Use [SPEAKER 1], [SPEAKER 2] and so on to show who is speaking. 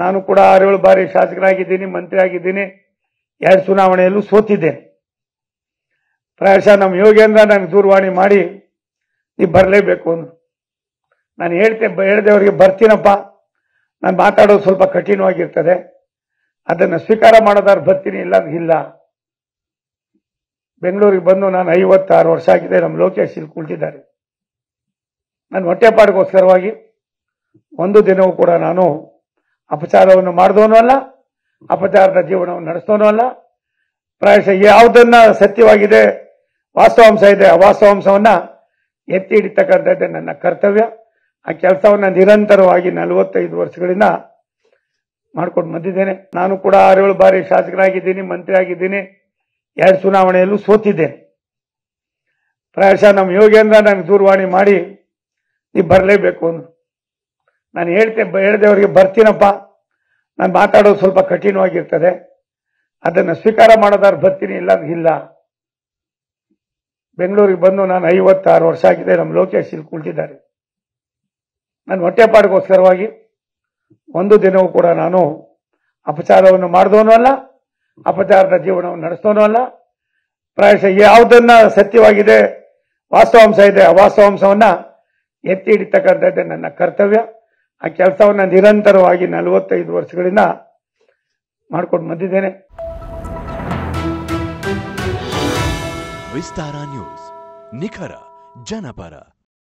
[SPEAKER 1] ನಾನು ಕೂಡ ಆರೇಳು ಬಾರಿ ಶಾಸಕನಾಗಿದ್ದೀನಿ ಮಂತ್ರಿ ಆಗಿದ್ದೀನಿ ಎರಡು ಚುನಾವಣೆಯಲ್ಲೂ ಸೋತಿದ್ದೇನೆ ಪ್ರಾಯಶಃ ನಮ್ಮ ಯೋಗೇಂದ್ರ ನನಗೆ ದೂರವಾಣಿ ಮಾಡಿ ನೀವು ಬರಲೇಬೇಕು ಅಂದ್ರು ನಾನು ಹೇಳ್ತೆ ಹೇಳಿದವರಿಗೆ ಬರ್ತೀನಪ್ಪ ನಾನು ಮಾತಾಡೋದು ಸ್ವಲ್ಪ ಕಠಿಣವಾಗಿರ್ತದೆ ಅದನ್ನು ಸ್ವೀಕಾರ ಮಾಡೋದಾದ್ರೆ ಬರ್ತೀನಿ ಇಲ್ಲ ಅಂದ್ರೆ ಇಲ್ಲ ಬೆಂಗಳೂರಿಗೆ ಬಂದು ನಾನು ಐವತ್ತಾರು ವರ್ಷ ಆಗಿದೆ ನಮ್ಮ ಲೋಕೇಶ್ ಇಲ್ಲಿ ಕುಳಿತಿದ್ದಾರೆ ನನ್ನ ಹೊಟ್ಟೆಪಾಡಿಗೋಸ್ಕರವಾಗಿ ಒಂದು ದಿನವೂ ಕೂಡ ನಾನು ಅಪಚಾರವನ್ನು ಮಾಡಿದವನು ಅಲ್ಲ ಅಪಚಾರದ ಜೀವನವನ್ನು ನಡೆಸೋನು ಅಲ್ಲ ಪ್ರಾಯಶಃ ಯಾವುದನ್ನ ಸತ್ಯವಾಗಿದೆ ವಾಸ್ತವಾಂಶ ಇದೆ ಆ ವಾಸ್ತವಾಂಶವನ್ನ ಎತ್ತಿ ಹಿಡಿತಕ್ಕಂಥದ್ದೇ ನನ್ನ ಕರ್ತವ್ಯ ಆ ಕೆಲಸವನ್ನ ನಿರಂತರವಾಗಿ ನಲವತ್ತೈದು ವರ್ಷಗಳಿಂದ ಮಾಡ್ಕೊಂಡು ಬಂದಿದ್ದೇನೆ ನಾನು ಕೂಡ ಆರೇಳು ಬಾರಿ ಶಾಸಕನಾಗಿದ್ದೀನಿ ಮಂತ್ರಿ ಆಗಿದ್ದೀನಿ ಎರಡು ಚುನಾವಣೆಯಲ್ಲೂ ಸೋತಿದ್ದೇನೆ ಪ್ರಾಯಶಃ ನಮ್ಮ ಯೋಗೇಂದ್ರ ನನಗೆ ದೂರವಾಣಿ ಮಾಡಿ ನೀವು ಬರಲೇಬೇಕು ಅಂದ್ರು ನಾನು ಹೇಳ್ತೆ ಹೇಳಿದವರಿಗೆ ಬರ್ತೀನಪ್ಪ ನಾನು ಮಾತಾಡೋದು ಸ್ವಲ್ಪ ಕಠಿಣವಾಗಿರ್ತದೆ ಅದನ್ನು ಸ್ವೀಕಾರ ಮಾಡೋದಾದ್ರೆ ಬರ್ತೀನಿ ಇಲ್ಲ ಅಂದ್ರೆ ಇಲ್ಲ ಬೆಂಗಳೂರಿಗೆ ಬಂದು ನಾನು ಐವತ್ತಾರು ವರ್ಷ ಆಗಿದೆ ನಮ್ಮ ಲೋಕೇಶ್ ಇಲ್ಲಿ ಕುಳಿತಿದ್ದಾರೆ ನನ್ನ ಹೊಟ್ಟೆಪಾಡಿಗೋಸ್ಕರವಾಗಿ ಒಂದು ದಿನವೂ ಕೂಡ ನಾನು ಅಪಚಾರವನ್ನು ಮಾಡಿದವನು ಅಲ್ಲ ಅಪಚಾರದ ಜೀವನವನ್ನು ನಡೆಸೋನು ಅಲ್ಲ ಪ್ರಾಯಶಃ ಯಾವುದನ್ನ ಸತ್ಯವಾಗಿದೆ ವಾಸ್ತವಾಂಶ ಇದೆ ಆ ವಾಸ್ತವಾಂಶವನ್ನ ಎತ್ತಿ ಹಿಡಿತಕ್ಕಂಥದ್ದೇ ನನ್ನ ಕರ್ತವ್ಯ ಆ ಕೆಲಸವನ್ನ ನಿರಂತರವಾಗಿ ನಲವತ್ತೈದು ವರ್ಷಗಳಿಂದ ಮಾಡ್ಕೊಂಡು ಬಂದಿದ್ದೇನೆ
[SPEAKER 2] ವಿಸ್ತಾರ ನ್ಯೂಸ್ ನಿಖರ ಜನಪರ